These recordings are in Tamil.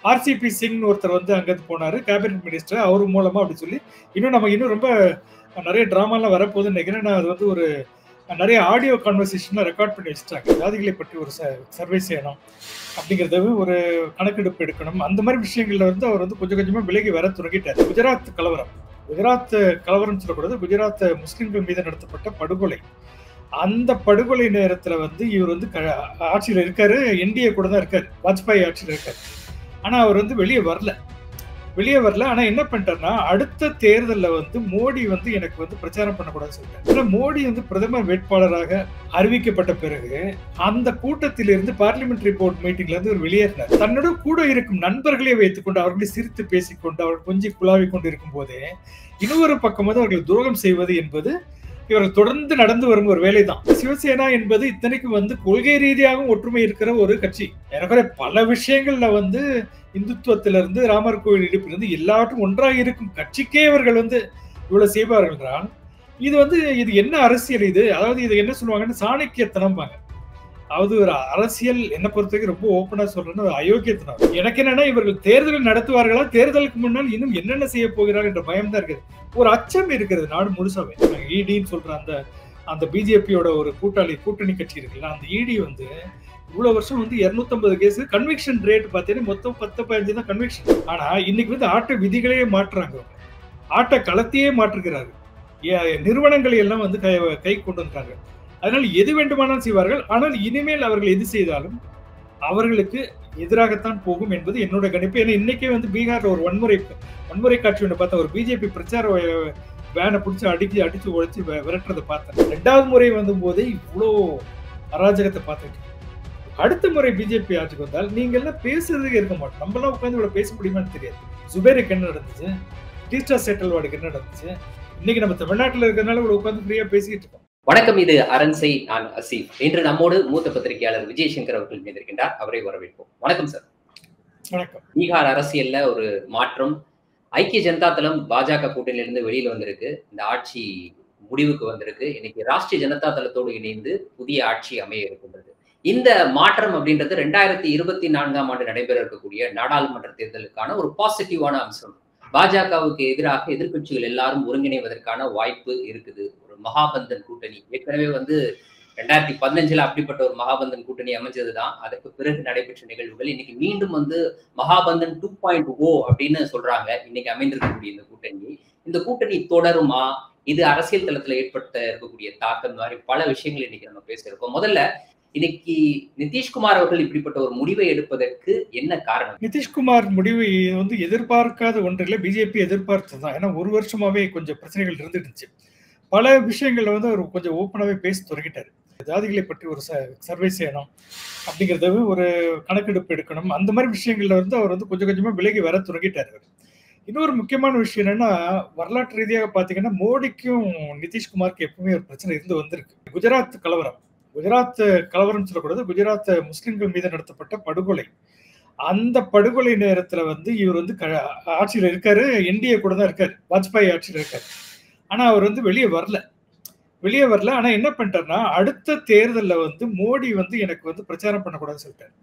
ஆர்சிபி சிங்னு ஒருத்தர் வந்து அங்கிருந்து போனாரு கேபினட் மினிஸ்டர் அவர் மூலமா அப்படி சொல்லி இன்னும் நம்ம இன்னும் ரொம்ப நிறைய ட்ராமாலாம் வரப்போகுதுன்னு நினைக்கிறேன் நான் அது வந்து ஒரு நிறைய ஆடியோ கான்வர்சேஷன்லாம் ரெக்கார்ட் பண்ணி வச்சுட்டாங்க ஜாதிகளை பற்றி ஒரு சர்வே செய்யணும் அப்படிங்கிறத ஒரு கணக்கெடுப்பு எடுக்கணும் அந்த மாதிரி விஷயங்கள்ல வந்து அவர் வந்து கொஞ்சம் கொஞ்சமா விலகி வர தொடங்கிட்டார் குஜராத் கலவரம் குஜராத் கலவரம் சொல்லக்கூடாது குஜராத் முஸ்லிம்கள் மீது நடத்தப்பட்ட படுகொலை அந்த படுகொலை நேரத்துல வந்து இவர் வந்து ஆட்சியில் இருக்காரு என்டிஏ கூட தான் இருக்காரு வாஜ்பாய் ஆட்சியில் இருக்காரு ஆனா அவர் வந்து வெளியே வரல வெளியே வரல ஆனா என்ன பண்ணிட்டாருன்னா அடுத்த தேர்தலில் வந்து மோடி வந்து எனக்கு வந்து பிரச்சாரம் பண்ணக்கூடாதுன்னு சொல்லிட்டாரு ஏன்னா மோடி வந்து பிரதமர் வேட்பாளராக அறிவிக்கப்பட்ட பிறகு அந்த கூட்டத்திலிருந்து பார்லிமெண்டரி போர்ட் மீட்டிங்ல இருந்து ஒரு வெளியேறினார் தன்னோட கூட இருக்கும் நண்பர்களை வைத்துக்கொண்டு அவர்களை சிரித்து பேசிக்கொண்டு அவர் கொஞ்சம் குழாவி கொண்டு இருக்கும் போதே இன்னொரு பக்கம் வந்து அவர்கள் துரோகம் செய்வது என்பது இவர்கள் தொடர்ந்து நடந்து வரும் ஒரு வேலை தான் சிவசேனா என்பது இத்தனைக்கு வந்து கொள்கை ரீதியாகவும் ஒற்றுமை இருக்கிற ஒரு கட்சி எனக்கு பல விஷயங்கள்ல வந்து இந்துத்துவத்திலிருந்து ராமர் கோவில் இடிப்பிலிருந்து எல்லாவற்றும் ஒன்றாக இருக்கும் கட்சிக்கே இவர்கள் வந்து இவ்வளவு செய்வார்கள் என்றால் இது வந்து இது என்ன அரசியல் இது அதாவது இது என்ன சொல்லுவாங்கன்னு சாணக்கியத்தனம்பாங்க அதாவது ஒரு அரசியல் என்ன பொறுத்தவரைக்கும் ரொம்ப ஓப்பனா சொல்றேன்னு ஒரு அயோக்கியத்தனம் எனக்கு என்னன்னா இவர்கள் தேர்தல் நடத்துவார்களா தேர்தலுக்கு முன்னால் இன்னும் என்னென்ன செய்ய போகிறார்கள் என்ற பயம் தான் இருக்குது ஒரு அச்சம் இருக்கிறது நாடு முழுசாவே இடின்னு சொல்ற அந்த அந்த பிஜேபியோட ஒரு கூட்டாளி கூட்டணி கட்சி இருக்குல்ல அந்த இடி வந்து இவ்வளவு வருஷம் வந்து இருநூத்தம்பது கேஸ் கன்விக்ஷன் ரேட் பார்த்தீங்கன்னா மொத்தம் பத்து பதினஞ்சு தான் கன்விக்ஷன் ஆனா இன்னைக்கு வந்து ஆட்ட விதிகளையே மாற்றுறாங்க ஆட்ட களத்தையே மாற்றுகிறார்கள் நிறுவனங்களை எல்லாம் வந்து கை கை கொண்டு வந்தாங்க அதனால் எது வேண்டுமானாலும் செய்வார்கள் ஆனால் இனிமேல் அவர்கள் எது செய்தாலும் அவர்களுக்கு எதிராகத்தான் போகும் என்பது என்னோட கணிப்பு ஏன்னா இன்னைக்கே வந்து பீகார்ல ஒரு வன்முறை வன்முறை காட்சி ஒன்று பார்த்தா ஒரு பிஜேபி பிரச்சார வேனை பிடிச்சி அடிச்சு அடிச்சு உழைச்சி விரட்டுறதை பார்த்தேன் ரெண்டாவது முறை வந்த போதே இவ்வளோ அராஜகத்தை பார்த்துட்டு அடுத்த முறை பிஜேபி ஆட்சிக்கு வந்தால் நீங்க எல்லாம் பேசுறதுக்கு இருக்க மாட்டோம் நம்மளாம் உட்காந்து இவ்வளவு பேச முடியுமான்னு தெரியாது சுபேருக்கு என்ன நடந்துச்சு டீஸ்டா செட்டல்வாடுக்கு என்ன நடந்துச்சு இன்னைக்கு நம்ம தமிழ்நாட்டில் இருக்கிறதுனால இவ்வளவு உட்காந்து ஃப்ரீயா பேசிக்கிட்டு இருக்கோம் வணக்கம் இது அரண்சை நான் அசீப் இன்று நம்மோடு மூத்த பத்திரிகையாளர் விஜயசங்கர் அவர்கள் இணைந்திருக்கின்றார் அவரை வரவேற்போம் வணக்கம் சார் வணக்கம் பீகார் அரசியல்ல ஒரு மாற்றம் ஐக்கிய ஜனதா தளம் பாஜக கூட்டணியிலிருந்து வெளியில வந்திருக்கு இந்த ஆட்சி முடிவுக்கு வந்திருக்கு இன்னைக்கு ராஷ்டிரிய ஜனதா தளத்தோடு இணைந்து புதிய ஆட்சி அமைய இருக்கின்றது இந்த மாற்றம் அப்படின்றது ரெண்டாயிரத்தி இருபத்தி நான்காம் ஆண்டு நடைபெற இருக்கக்கூடிய நாடாளுமன்ற தேர்தலுக்கான ஒரு பாசிட்டிவான அம்சம் பாஜகவுக்கு எதிராக எதிர்கட்சிகள் எல்லாரும் ஒருங்கிணைவதற்கான வாய்ப்பு இருக்குது ஒரு மகாபந்தன் கூட்டணி ஏற்கனவே வந்து ரெண்டாயிரத்தி பதினஞ்சுல அப்படிப்பட்ட ஒரு மகாபந்தன் கூட்டணி அமைஞ்சதுதான் அதற்கு பிறகு நடைபெற்ற நிகழ்வுகள் இன்னைக்கு மீண்டும் வந்து மகாபந்தன் டூ பாயிண்ட் ஓ அப்படின்னு சொல்றாங்க இன்னைக்கு அமைந்திருக்கக்கூடிய இந்த கூட்டணி இந்த கூட்டணி தொடருமா இது அரசியல் தளத்துல ஏற்பட்ட இருக்கக்கூடிய தாக்கம் மாதிரி பல விஷயங்கள் இன்னைக்கு நம்ம பேசியிருக்கோம் முதல்ல இன்னைக்கு நிதிஷ்குமார் அவர்கள் இப்படிப்பட்ட ஒரு முடிவை எடுப்பதற்கு என்ன காரணம் நிதிஷ்குமார் முடிவு வந்து எதிர்பார்க்காத ஒன்றில் பிஜேபி எதிர்பார்த்ததுதான் ஏன்னா ஒரு வருஷமாவே கொஞ்சம் பிரச்சனைகள் இருந்துருந்துச்சு பல விஷயங்கள்ல வந்து அவர் கொஞ்சம் ஓப்பனாகவே பேச தொடங்கிட்டாரு ஜாதிகளை பற்றி ஒரு சர்வே செய்யணும் அப்படிங்கிறத ஒரு கணக்கெடுப்பு எடுக்கணும் அந்த மாதிரி விஷயங்கள்ல வந்து அவர் வந்து கொஞ்சம் கொஞ்சமா விலகி வர தொடங்கிட்டாரு இன்னொரு முக்கியமான விஷயம் என்னன்னா வரலாற்று ரீதியாக பாத்தீங்கன்னா மோடிக்கும் நிதிஷ்குமாருக்கு எப்பவுமே ஒரு பிரச்சனை இருந்து வந்திருக்கு குஜராத் கலவரம் குஜராத் கலவரம் சொல்லக்கூடாது குஜராத் முஸ்லிம்கள் மீது நடத்தப்பட்ட படுகொலை அந்த படுகொலை நேரத்துல வந்து இவர் வந்து ஆட்சியில் இருக்காரு என்டிஏ கூட தான் இருக்காரு வாஜ்பாய் ஆட்சியில் இருக்காரு ஆனா அவர் வந்து வெளியே வரல வெளியே வரல ஆனா என்ன பண்ணிட்டாருன்னா அடுத்த தேர்தலில் வந்து மோடி வந்து எனக்கு வந்து பிரச்சாரம் பண்ணக்கூடாதுன்னு சொல்லிட்டாரு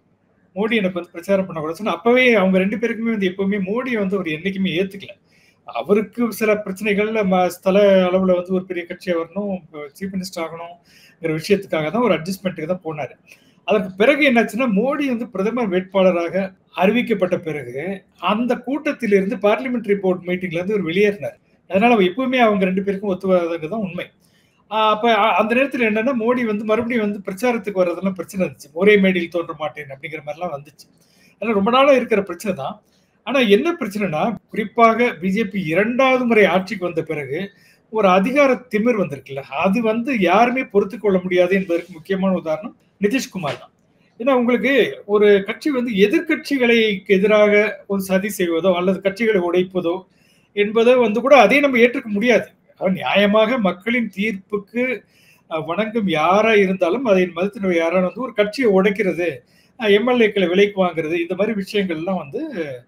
மோடி எனக்கு வந்து பிரச்சாரம் பண்ணக்கூடாதுன்னு அப்பவே அவங்க ரெண்டு பேருக்குமே வந்து எப்பவுமே மோடியை வந்து அவர் என்னைக்குமே ஏத்துக்கல அவருக்கு சில பிரச்சனைகள் ஸ்தல அளவுல வந்து ஒரு பெரிய கட்சியா வரணும் சீஃப் மினிஸ்டர் ஆகணுங்கிற விஷயத்துக்காக தான் ஒரு அட்ஜஸ்ட்மெண்ட்டுக்கு தான் போனாரு அதற்கு பிறகு என்னாச்சுன்னா மோடி வந்து பிரதமர் வேட்பாளராக அறிவிக்கப்பட்ட பிறகு அந்த கூட்டத்திலிருந்து பார்லிமெண்டரி போர்ட் மீட்டிங்ல இருந்து ஒரு வெளியேறினார் அதனால எப்பவுமே அவங்க ரெண்டு பேருக்கும் ஒத்து வர்றதுக்கு தான் உண்மை அப்ப அந்த நேரத்தில் என்னன்னா மோடி வந்து மறுபடியும் வந்து பிரச்சாரத்துக்கு வர்றதெல்லாம் பிரச்சனை இருந்துச்சு ஒரே மேடையில் தோன்ற மாட்டேன் அப்படிங்கிற மாதிரிலாம் வந்துச்சு அதனால ரொம்ப நாளா இருக்கிற பிரச்சனை தான் ஆனா என்ன பிரச்சனைனா குறிப்பாக பிஜேபி இரண்டாவது முறை ஆட்சிக்கு வந்த பிறகு ஒரு அதிகார திமிர் வந்திருக்குல்ல அது வந்து யாருமே பொறுத்து கொள்ள முடியாது என்பதற்கு முக்கியமான உதாரணம் நிதிஷ்குமார் தான் ஏன்னா உங்களுக்கு ஒரு கட்சி வந்து எதிர்கட்சிகளை எதிராக ஒரு சதி செய்வதோ அல்லது கட்சிகளை உடைப்பதோ என்பதை வந்து கூட அதை நம்ம ஏற்றுக்க முடியாது நியாயமாக மக்களின் தீர்ப்புக்கு வணங்கும் யாரா இருந்தாலும் அதை மதத்தினர் யாரான வந்து ஒரு கட்சியை உடைக்கிறது எம்எல்ஏக்களை விலைக்கு வாங்குறது இந்த மாதிரி விஷயங்கள்லாம் வந்து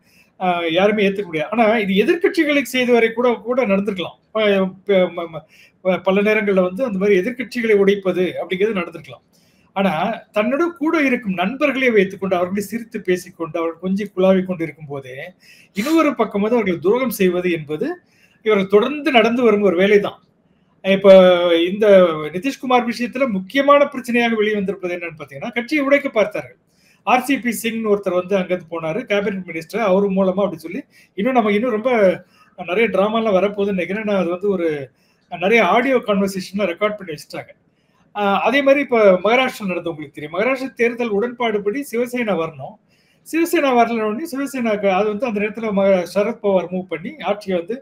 யாருமே ஏற்றுக்க முடியாது ஆனா இது எதிர்கட்சிகளுக்கு செய்த வரை கூட கூட நடந்திருக்கலாம் பல நேரங்களில் வந்து அந்த மாதிரி எதிர்கட்சிகளை உடைப்பது அப்படிங்கிறது நடந்திருக்கலாம் ஆனா தன்னோட கூட இருக்கும் நண்பர்களை வைத்துக்கொண்டு அவர்களை சிரித்து பேசிக்கொண்டு அவர்கள் கொஞ்சி குழாவிக் கொண்டு இருக்கும் போதே இன்னொரு பக்கம் வந்து அவர்கள் துரோகம் செய்வது என்பது இவர்கள் தொடர்ந்து நடந்து வரும் ஒரு வேலைதான் இப்ப இந்த நிதிஷ்குமார் விஷயத்துல முக்கியமான பிரச்சனையாக வெளியே வந்திருப்பது என்னன்னு பாத்தீங்கன்னா கட்சியை உடைக்க பார்த்தார்கள் ஆர்சிபி சிங் ஒருத்தர் வந்து அங்கிருந்து போனாரு கேபினட் மினிஸ்டர் அவர் மூலமா அப்படி சொல்லி இன்னும் நமக்கு இன்னும் ரொம்ப நிறைய டிராமாலாம் வரப்போகுதுன்னு நினைக்கிறேன் அது வந்து ஒரு நிறைய ஆடியோ கான்வர்சேஷன்லாம் ரெக்கார்ட் பண்ணி வச்சுட்டாங்க அதே மாதிரி இப்போ மகாராஷ்டிரா நடந்தது உங்களுக்கு தெரியும் மகாராஷ்டிரா தேர்தல் உடன்பாடுபடி சிவசேனா வரணும் சிவசேனா வரலன்னு சிவசேனாக்கு அது வந்து அந்த நேரத்தில் சரத் பவார் மூவ் பண்ணி ஆட்சியை வந்து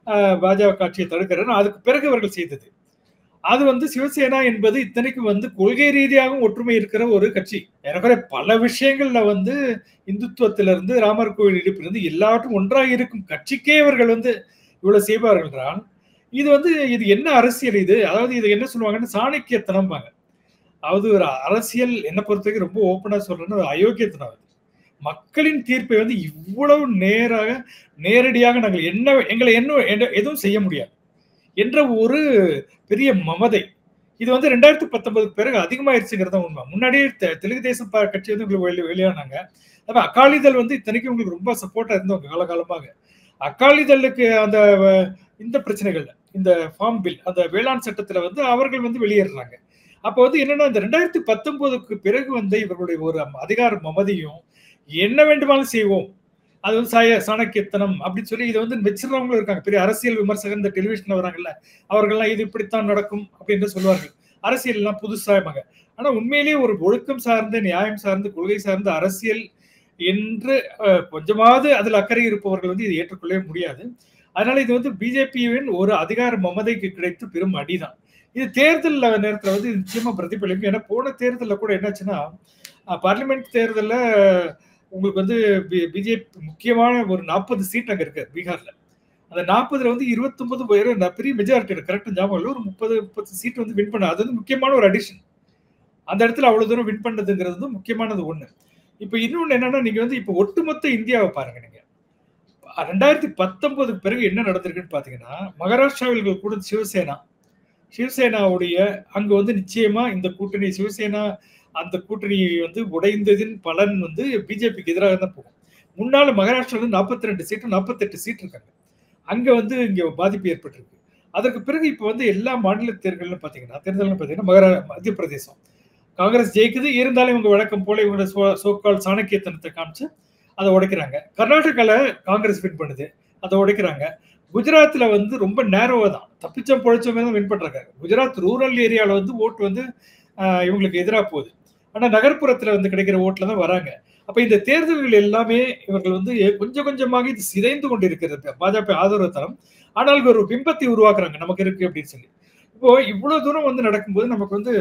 பாஜக ஆட்சியை தடுக்கிறாரு அதுக்கு பிறகு அவர்கள் செய்தது அது வந்து சிவசேனா என்பது இத்தனைக்கு வந்து கொள்கை ரீதியாகவும் ஒற்றுமை இருக்கிற ஒரு கட்சி எனக்கு பல விஷயங்கள்ல வந்து இந்துத்துவத்திலிருந்து ராமர் கோவில் இடிப்பிலிருந்து எல்லாவற்றும் ஒன்றாக இருக்கும் கட்சிக்கே இவர்கள் வந்து இவ்வளவு செய்வார்கள் என்றால் இது வந்து இது என்ன அரசியல் இது அதாவது இது என்ன சொல்லுவாங்கன்னு சாணக்கியத்தனம்பாங்க அதாவது ஒரு அரசியல் என்ன பொறுத்த வரைக்கும் ரொம்ப ஓப்பனா சொல்றேன்னு ஒரு அயோக்கியத்தனம் அது மக்களின் தீர்ப்பை வந்து இவ்வளவு நேராக நேரடியாக நாங்கள் என்ன எங்களை என்ன எதுவும் செய்ய முடியாது என்ற ஒரு பெரிய மமதை இது வந்து ரெண்டாயிரத்தி பத்தொன்பதுக்கு பிறகு அதிகமாயிருச்சுங்கிறத உண்மை முன்னாடியே தெலுங்கு தேசம் கட்சி வந்து உங்களுக்கு வெளி வெளியானாங்க அப்ப அகாலிதள் வந்து இத்தனைக்கும் உங்களுக்கு ரொம்ப சப்போர்ட்டா இருந்தவங்க காலகாலமாக அகாலிதளுக்கு அந்த இந்த பிரச்சனைகள்ல இந்த ஃபார்ம் பில் அந்த வேளாண் சட்டத்துல வந்து அவர்கள் வந்து வெளியேறாங்க அப்போ வந்து என்னன்னா இந்த ரெண்டாயிரத்தி பத்தொன்பதுக்கு பிறகு வந்து இவர்களுடைய ஒரு அதிகார மமதியும் என்ன வேண்டுமானாலும் செய்வோம் அது வந்து சாய சாணக்கியத்தனம் அப்படின்னு சொல்லி இதை வந்து வச்சிருந்தவங்களும் இருக்காங்க பெரிய அரசியல் விமர்சகர் இந்த டெலிவிஷன்ல வராங்கல்ல அவர்கள்லாம் இது இப்படித்தான் நடக்கும் அப்படின்னு சொல்லுவார்கள் அரசியல் எல்லாம் புதுசாயமாக ஆனா உண்மையிலேயே ஒரு ஒழுக்கம் சார்ந்த நியாயம் சார்ந்த கொள்கை சார்ந்த அரசியல் என்று கொஞ்சமாவது அதில் அக்கறை இருப்பவர்கள் வந்து இதை ஏற்றுக்கொள்ளவே முடியாது அதனால இது வந்து பிஜேபியின் ஒரு அதிகார மமதைக்கு கிடைத்த பெரும் அடிதான் இது தேர்தல் நேரத்தில் வந்து நிச்சயமா பிரதிபலிக்கும் ஏன்னா போன தேர்தலில் கூட என்னாச்சுன்னா பார்லிமெண்ட் தேர்தலில் உங்களுக்கு வந்து பிஜேபி முக்கியமான ஒரு நாற்பது சீட் அங்கே இருக்கு பீகார்ல அந்த நாற்பதுல வந்து இருபத்தொன்பது பேர் பெரிய மெஜாரிட்டி கரெக்டாக ஞாபகம் இல்லை ஒரு முப்பது முப்பது சீட் வந்து வின் பண்ண அது வந்து முக்கியமான ஒரு அடிஷன் அந்த இடத்துல அவ்வளவு தூரம் வின் பண்ணதுங்கிறது வந்து முக்கியமானது ஒண்ணு இப்போ இன்னொன்று என்னன்னா நீங்க வந்து இப்போ ஒட்டுமொத்த இந்தியாவை பாருங்க நீங்க ரெண்டாயிரத்தி பத்தொன்பதுக்கு பிறகு என்ன நடந்திருக்குன்னு பாத்தீங்கன்னா மகாராஷ்டிராவில் கூட சிவசேனா சிவசேனாவுடைய அங்க வந்து நிச்சயமா இந்த கூட்டணி சிவசேனா அந்த கூட்டணி வந்து உடைந்ததின் பலன் வந்து பிஜேபிக்கு எதிராக தான் போகும் முன்னால மகாராஷ்டிரால நாற்பத்தி ரெண்டு சீட்டு நாற்பத்தெட்டு சீட் இருக்காங்க அங்க வந்து இங்க பாதிப்பு ஏற்பட்டிருக்கு அதற்கு பிறகு இப்போ வந்து எல்லா மாநில தேர்தல்னு பார்த்தீங்கன்னா தேர்தல்னு பார்த்தீங்கன்னா மகாரா மத்திய பிரதேசம் காங்கிரஸ் ஜெயிக்குது இருந்தாலும் இவங்க வழக்கம் போல இவங்களோட சோ சோக்கால் சாணக்கியத்தனத்தை காமிச்சு அதை உடைக்கிறாங்க கர்நாடகால காங்கிரஸ் வின் பண்ணுது அதை உடைக்கிறாங்க குஜராத்ல வந்து ரொம்ப நேரோவா தான் தப்பிச்சம் பொழைச்சவங்க தான் வின் பண்றாங்க குஜராத் ரூரல் ஏரியாவில் வந்து ஓட்டு வந்து இவங்களுக்கு எதிராக போகுது ஆனா நகர்ப்புறத்துல வந்து கிடைக்கிற ஓட்டுல தான் வராங்க அப்ப இந்த தேர்தல்கள் எல்லாமே இவர்கள் வந்து கொஞ்சம் கொஞ்சமாக இது சிதைந்து கொண்டு இருக்கிறது பாஜக ஆதரவு தரம் ஆனால் ஒரு பிம்பத்தை உருவாக்குறாங்க நமக்கு இருக்கு அப்படின்னு சொல்லி இப்போ இவ்வளவு தூரம் வந்து நடக்கும்போது நமக்கு வந்து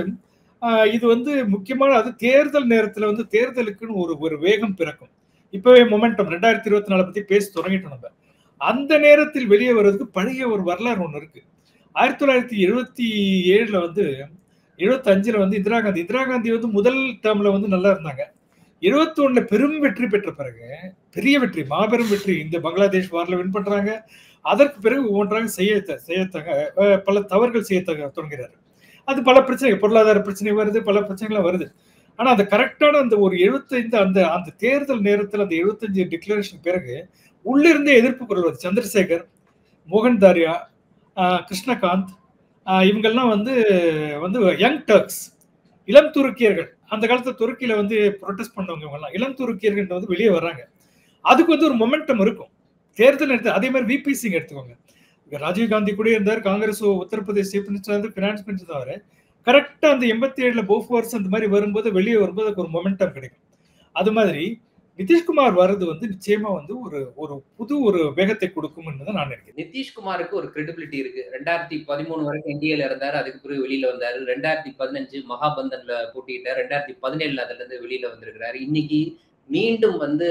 இது வந்து முக்கியமான அது தேர்தல் நேரத்துல வந்து தேர்தலுக்குன்னு ஒரு ஒரு வேகம் பிறக்கும் இப்பவே மொமெண்டம் ரெண்டாயிரத்தி இருபத்தி நாலு பத்தி பேச தொடங்கிட்டோம் நம்ம அந்த நேரத்தில் வெளியே வர்றதுக்கு பழைய ஒரு வரலாறு ஒன்று இருக்கு ஆயிரத்தி தொள்ளாயிரத்தி எழுபத்தி ஏழுல வந்து எழுபத்தி அஞ்சுல வந்து இந்திரா காந்தி இந்திரா காந்தி வந்து முதல் டேர்ம்ல வந்து நல்லா இருந்தாங்க இருபத்தி ஒண்ணுல பெரும் வெற்றி பெற்ற பிறகு பெரிய வெற்றி மாபெரும் வெற்றி இந்த பங்களாதேஷ் வார்ல வின் பண்றாங்க அதற்கு பிறகு ஒவ்வொன்றாக செய்ய செய்யத்தக பல தவறுகள் செய்யத்தக தொடங்குகிறாரு அது பல பிரச்சனைகள் பொருளாதார பிரச்சனை வருது பல பிரச்சனைகள் வருது ஆனா அந்த கரெக்டான அந்த ஒரு எழுபத்தைந்து அந்த அந்த தேர்தல் நேரத்தில் அந்த எழுபத்தஞ்சு டிக்ளரேஷன் பிறகு உள்ளிருந்தே எதிர்ப்பு குரல் வருது சந்திரசேகர் மோகன் தாரியா கிருஷ்ணகாந்த் இவங்கெல்லாம் வந்து வந்து யங் டர்க்ஸ் இளம் துருக்கியர்கள் அந்த காலத்து துருக்கியில வந்து ப்ரொடெஸ்ட் பண்ணவங்க இவங்கெல்லாம் இளம் துருக்கியர்கள் வந்து வெளியே வர்றாங்க அதுக்கு வந்து ஒரு மொமெண்டம் இருக்கும் தேர்தல் எடுத்து அதே மாதிரி விபி சிங் எடுத்துக்கோங்க ராஜீவ் காந்தி கூட இருந்தார் காங்கிரஸ் உத்தரப்பிரதேஷ் சீஃப் மினிஸ்டர் வந்து பினான்ஸ் மினிஸ்டர் தவிர கரெக்டா அந்த எண்பத்தி ஏழுல போஃபோர்ஸ் அந்த மாதிரி வரும்போது வெளியே வரும்போது அதுக்கு ஒரு மொமெண்டம் கிடைக்கும் அது மாதிரி நிதிஷ்குமார் வர்றது வந்து நிச்சயமா வந்து ஒரு ஒரு புது ஒரு வேகத்தை கொடுக்கும் தான் நான் நினைக்கிறேன் நிதிஷ்குமாருக்கு ஒரு கிரெடிபிலிட்டி இருக்கு ரெண்டாயிரத்தி பதிமூணு வரைக்கும் இந்தியால இருந்தாரு அதுக்கு பிறகு வெளியில வந்தாரு ரெண்டாயிரத்தி பதினஞ்சு மகாபந்தன்ல போட்டிட்டார் ரெண்டாயிரத்தி பதினேழுல அதுல இருந்து வெளியில வந்திருக்கிறாரு இன்னைக்கு மீண்டும் வந்து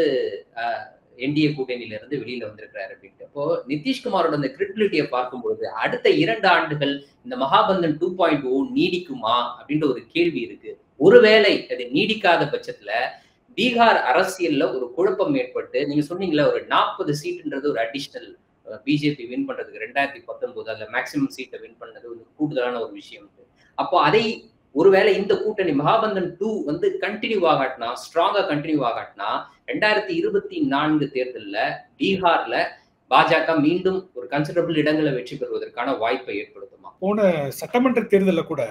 என்டிஏ கூட்டணியில இருந்து வெளியில வந்திருக்கிறாரு அப்படின்ட்டு இப்போ நிதிஷ்குமாரோட அந்த கிரெடிபிலிட்டியை பார்க்கும்பொழுது அடுத்த இரண்டு ஆண்டுகள் இந்த மகாபந்தன் டூ பாயிண்ட் ஓ நீடிக்குமா அப்படின்ற ஒரு கேள்வி இருக்கு ஒருவேளை அது நீடிக்காத பட்சத்துல பீகார் அரசியல்ல ஒரு குழப்பம் ஏற்பட்டு நீங்க சொன்னீங்களா ஒரு நாற்பது சீட்டுன்றது ஒரு அடிஷ்னல் பிஜேபி வின் பண்றதுக்கு ரெண்டாயிரத்தி பத்தொன்பது அதுல மேக்சிமம் சீட்டை வின் பண்ணது ஒரு கூடுதலான ஒரு விஷயம் அப்போ அதை ஒருவேளை இந்த கூட்டணி மகாபந்தன் டூ வந்து கண்டினியூ ஆகாட்டினா ஸ்ட்ராங்கா கண்டினியூ ஆகாட்டினா ரெண்டாயிரத்தி இருபத்தி நான்கு தேர்தல்ல பீகார்ல பாஜக மீண்டும் ஒரு கன்சிடரபிள் இடங்களை வெற்றி பெறுவதற்கான வாய்ப்பை ஏற்படுத்துமா போன சட்டமன்ற தேர்தலில் கூட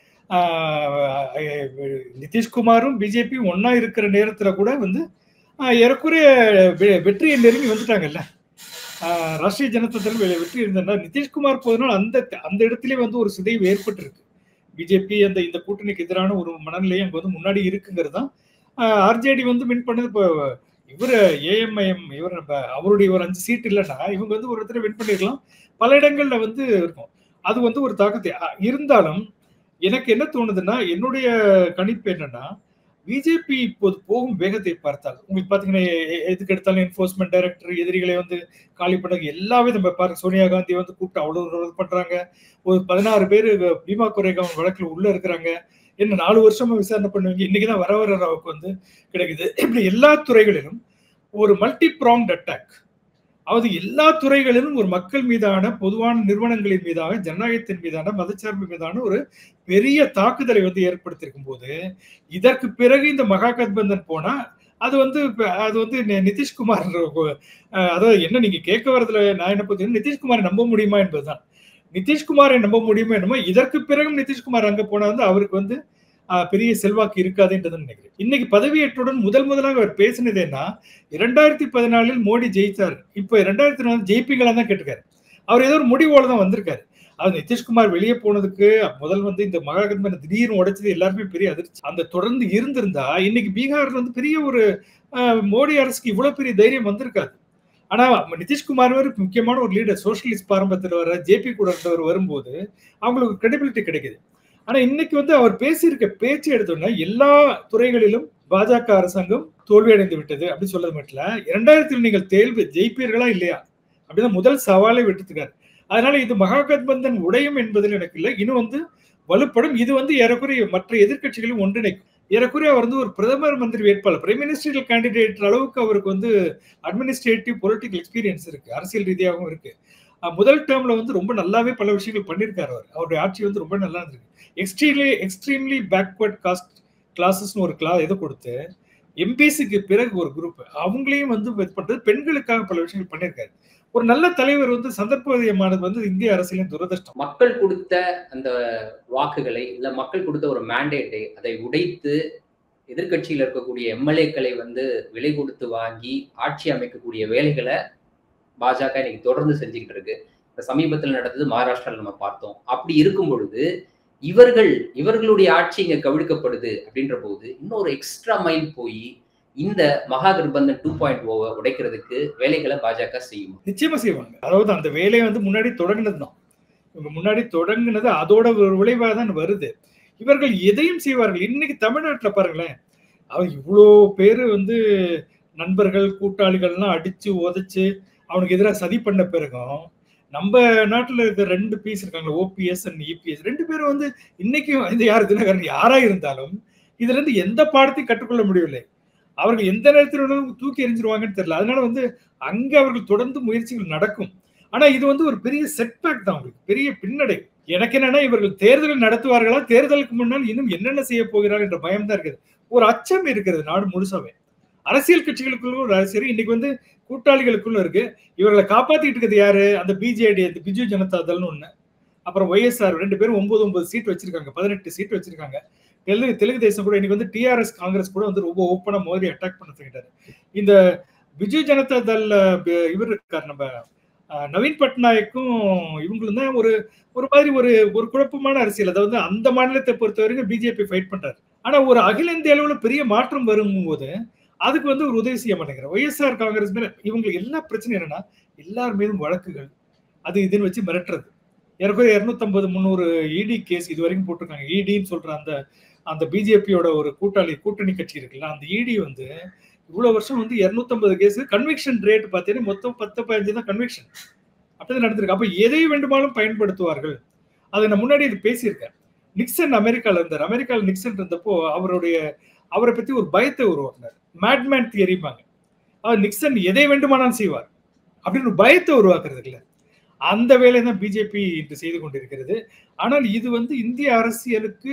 நிதிஷ்குமாரும் பிஜேபியும் ஒன்னா இருக்கிற நேரத்துல கூட வந்து ஏறக்குறைய வெற்றியை நெருங்கி வந்துட்டாங்கல்ல ராஷ்டிரிய ஜனதா தளம் வெற்றி இருந்ததுன்னா நிதிஷ்குமார் போதனால் அந்த அந்த இடத்திலே வந்து ஒரு சிதைவு ஏற்பட்டிருக்கு பிஜேபி அந்த இந்த கூட்டணிக்கு எதிரான ஒரு மனநிலையை அங்கே வந்து முன்னாடி இருக்குங்கிறது தான் ஆர்ஜேடி வந்து வின் பண்ணது இப்போ இவர் ஏஎம்ஐஎம் இவர் நம்ம அவருடைய ஒரு அஞ்சு சீட் இல்லைன்னா இவங்க வந்து ஒரு இடத்துல வின் பண்ணிருக்கலாம் பல இடங்கள்ல வந்து இருக்கும் அது வந்து ஒரு தாக்கத்தை இருந்தாலும் எனக்கு என்ன தோணுதுன்னா என்னுடைய கணிப்பு என்னன்னா பிஜேபி இப்போது போகும் வேகத்தை பார்த்தால் உங்களுக்கு பாத்தீங்கன்னா எதுக்கு எடுத்தாலும் என்போர்ஸ்மெண்ட் டைரக்டர் எதிரிகளை வந்து காலி பண்ண எல்லாமே நம்ம பாருங்க சோனியா காந்தி வந்து கூப்பிட்டு அவ்வளவு பண்றாங்க ஒரு பதினாறு பேர் பீமா குறைகாவன் வழக்குல உள்ள இருக்கிறாங்க என்ன நாலு வருஷமா விசாரணை பண்ணுவீங்க இன்னைக்குதான் வர வர ராவுக்கு வந்து கிடைக்குது இப்படி எல்லா துறைகளிலும் ஒரு மல்டி ப்ராங்ட் அட்டாக் அதாவது எல்லா துறைகளிலும் ஒரு மக்கள் மீதான பொதுவான நிறுவனங்களின் மீதான ஜனநாயகத்தின் மீதான மதச்சார்பு மீதான ஒரு பெரிய தாக்குதலை வந்து ஏற்படுத்தியிருக்கும் போது இதற்கு பிறகு இந்த மகா கத்பந்தன் போனா அது வந்து அது வந்து நிதிஷ்குமார் அதாவது என்ன நீங்க கேட்க வரதுல நான் என்ன பார்த்தீங்கன்னா நிதிஷ்குமாரை நம்ப முடியுமா என்பதுதான் நிதிஷ்குமாரை நம்ப முடியுமா என்னமோ இதற்கு பிறகும் நிதிஷ்குமார் அங்க போனா வந்து அவருக்கு வந்து பெரிய செல்வாக்கு இருக்காதுன்றது நினைக்கிறேன் இன்னைக்கு பதவியேற்றுடன் முதல் முதலாக அவர் பேசினது என்ன இரண்டாயிரத்தி பதினாலில் மோடி ஜெயித்தார் இப்போ இரண்டாயிரத்தி நாலு ஜெயிப்பீங்களா தான் கேட்டிருக்காரு அவர் ஏதோ ஒரு முடிவோட தான் வந்திருக்காரு அது நிதிஷ்குமார் வெளியே போனதுக்கு முதல் வந்து இந்த மகாகத்மன் திடீர்னு உடைச்சது எல்லாருமே பெரிய அதிர்ச்சி அந்த தொடர்ந்து இருந்திருந்தா இன்னைக்கு பீகார்ல வந்து பெரிய ஒரு மோடி அரசுக்கு இவ்வளவு பெரிய தைரியம் வந்திருக்காது ஆனா நிதிஷ்குமார் ஒரு முக்கியமான ஒரு லீடர் சோசியலிஸ்ட் பாரம்பரியத்தில் வர ஜேபி கூட இருந்தவர் வரும்போது அவங்களுக்கு கிரெடிபிலிட்டி கிடைக்குது ஆனா இன்னைக்கு வந்து அவர் பேசியிருக்க பேச்சு எடுத்தோம்னா எல்லா துறைகளிலும் பாஜக அரசாங்கம் தோல்வி அடைந்து விட்டது அப்படின்னு சொல்றது மட்டும் இல்ல இரண்டாயிரத்தில் நீங்கள் தேர்வு ஜெயிப்பீர்களா இல்லையா அப்படிதான் முதல் சவாலை விட்டுருக்காரு அதனால இது மகாகத்பந்தன் உடையும் என்பதில் எனக்கு இல்லை இன்னும் வந்து வலுப்படும் இது வந்து ஏறக்குறைய மற்ற எதிர்கட்சிகளையும் ஒன்றிணைக்கும் ஏறக்குறைய அவர் வந்து ஒரு பிரதமர் மந்திரி வேட்பாளர் பிரைம் மினிஸ்டரியல் கேண்டிடேட் அளவுக்கு அவருக்கு வந்து அட்மினிஸ்ட்ரேட்டிவ் பொலிட்டிக்கல் எக்ஸ்பீரியன்ஸ் இருக்கு அரசியல் ரீதியாகவும் இருக்கு முதல் டேர்ம்ல வந்து ரொம்ப நல்லாவே பல விஷயங்கள் பண்ணியிருக்காரு அவர் அவருடைய ஆட்சி வந்து ரொம்ப நல்லா இருந்திருக்கு எக்ஸ்ட்ரீம்லி எக்ஸ்ட்ரீம்லி பேக்வர்ட் காஸ்ட் கிளாஸஸ்னு ஒரு கிளா இதை கொடுத்து எம்பிசிக்கு பிறகு ஒரு குரூப் அவங்களையும் வந்து இது பண்றது பெண்களுக்காக பல விஷயங்கள் பண்ணியிருக்காரு ஒரு நல்ல தலைவர் வந்து சந்தர்ப்பமானது வந்து இந்திய அரசியலின் துரதிருஷ்டம் மக்கள் கொடுத்த அந்த வாக்குகளை இல்ல மக்கள் கொடுத்த ஒரு மேண்டேட்டை அதை உடைத்து எதிர்கட்சியில் இருக்கக்கூடிய எம்எல்ஏக்களை வந்து விலை கொடுத்து வாங்கி ஆட்சி அமைக்கக்கூடிய வேலைகளை பாஜக இன்னைக்கு தொடர்ந்து செஞ்சுக்கிட்டு இருக்கு இப்ப சமீபத்தில் நடந்தது மகாராஷ்டிராவில் நம்ம பார்த்தோம் அப்படி இருக்கும் பொழுது இவர்கள் இவர்களுடைய ஆட்சி இங்க கவிழ்க்கப்படுது அப்படின்ற போது இன்னொரு எக்ஸ்ட்ரா மைல் போய் இந்த மகாகர்பந்தன் டூ பாயிண்ட் ஓவை உடைக்கிறதுக்கு வேலைகளை பாஜக செய்யும் நிச்சயமா செய்வாங்க அதாவது அந்த வேலையை வந்து முன்னாடி தொடங்கினது தான் இவங்க முன்னாடி தொடங்கினது அதோட ஒரு விளைவாக தான் வருது இவர்கள் எதையும் செய்வார்கள் இன்னைக்கு தமிழ்நாட்டில் பாருங்களேன் அவர் இவ்வளோ பேர் வந்து நண்பர்கள் கூட்டாளிகள்லாம் அடிச்சு உதைச்சு அவனுக்கு எதிராக சதி பண்ண பிறகும் நம்ம நாட்டில் இருக்க ரெண்டு பீஸ் இருக்காங்க ஓபிஎஸ் அண்ட் இபிஎஸ் ரெண்டு பேரும் வந்து இன்னைக்கும் இது யார் தினகரன் யாரா இருந்தாலும் இதுல இருந்து எந்த பாடத்தையும் கற்றுக்கொள்ள முடியவில்லை அவர்கள் எந்த நேரத்தில் தூக்கி எறிஞ்சிருவாங்கன்னு தெரியல அதனால வந்து அங்க அவர்கள் தொடர்ந்து முயற்சிகள் நடக்கும் ஆனா இது வந்து ஒரு பெரிய செட்பேக் தான் அவங்களுக்கு பெரிய பின்னடை எனக்கு என்னன்னா இவர்கள் தேர்தல் நடத்துவார்களா தேர்தலுக்கு முன்னால் இன்னும் என்னென்ன செய்ய போகிறார்கள் என்ற பயம் தான் இருக்குது ஒரு அச்சம் இருக்கிறது நாடு முழுசாவே அரசியல் கட்சிகளுக்குள்ள ஒரு அரசியல் இன்னைக்கு வந்து கூட்டாளிகளுக்குள்ள இருக்கு இவர்களை காப்பாத்திட்டு இருக்கிறது யாரு அந்த பிஜேடி அந்த பிஜு ஜனதா தள்னு ஒண்ணு அப்புறம் ஒய்எஸ்ஆர் ரெண்டு பேரும் ஒன்பது ஒன்பது சீட் வச்சிருக்காங்க பதினெட்டு சீட் வச்சிருக்காங்க தெலுங்கு தெலுங்கு தேசம் கூட இன்னைக்கு வந்து டிஆர்எஸ் காங்கிரஸ் கூட வந்து ரொம்ப ஓப்பனா மோடி அட்டாக் பண்ண தூக்கிட்டாரு இந்த பிஜு ஜனதா தள் இவர் இருக்கார் நம்ம நவீன் பட்நாயக்கும் இவங்களும் தான் ஒரு ஒரு மாதிரி ஒரு ஒரு குழப்பமான அரசியல் அதாவது அந்த மாநிலத்தை பொறுத்த வரைக்கும் பிஜேபி ஃபைட் பண்றாரு ஆனா ஒரு அகில இந்திய அளவுல பெரிய மாற்றம் வரும்போது அதுக்கு வந்து ஒரு உதவி செய்ய மாட்டேங்கிற ஒய்எஸ்ஆர் காங்கிரஸ் மேல இவங்களுக்கு எல்லா பிரச்சனையும் என்னன்னா எல்லார் மீதும் வழக்குகள் அது இதுன்னு வச்சு மிரட்டுறது ஏற்கனவே இருநூத்தம்பது முந்நூறு இடி கேஸ் இது வரைக்கும் போட்டிருக்காங்க இடின்னு சொல்ற அந்த அந்த பிஜேபியோட ஒரு கூட்டாளி கூட்டணி கட்சி இருக்குல்ல அந்த இடி வந்து இவ்வளவு வருஷம் வந்து இருநூத்தம்பது கேஸ் கன்விக்ஷன் ரேட் பார்த்தீங்கன்னா மொத்தம் பத்து பதினஞ்சு தான் கன்விக்ஷன் அப்படிதான் நடந்திருக்கு அப்ப எதை வேண்டுமானாலும் பயன்படுத்துவார்கள் அதை நான் முன்னாடி இது பேசியிருக்கேன் நிக்சன் அமெரிக்கால இருந்தார் அமெரிக்கால நிக்சன் இருந்தப்போ அவருடைய அவரை பத்தி ஒரு பயத்தை உருவாக்குனார் மேட்மேன் தியரிப்பாங்க அவர் நிக்சன் எதை வேண்டுமானாலும் செய்வார் அப்படின்னு ஒரு பயத்தை உருவாக்குறது இல்லை அந்த வேலை தான் பிஜேபி இன்று செய்து கொண்டிருக்கிறது ஆனால் இது வந்து இந்திய அரசியலுக்கு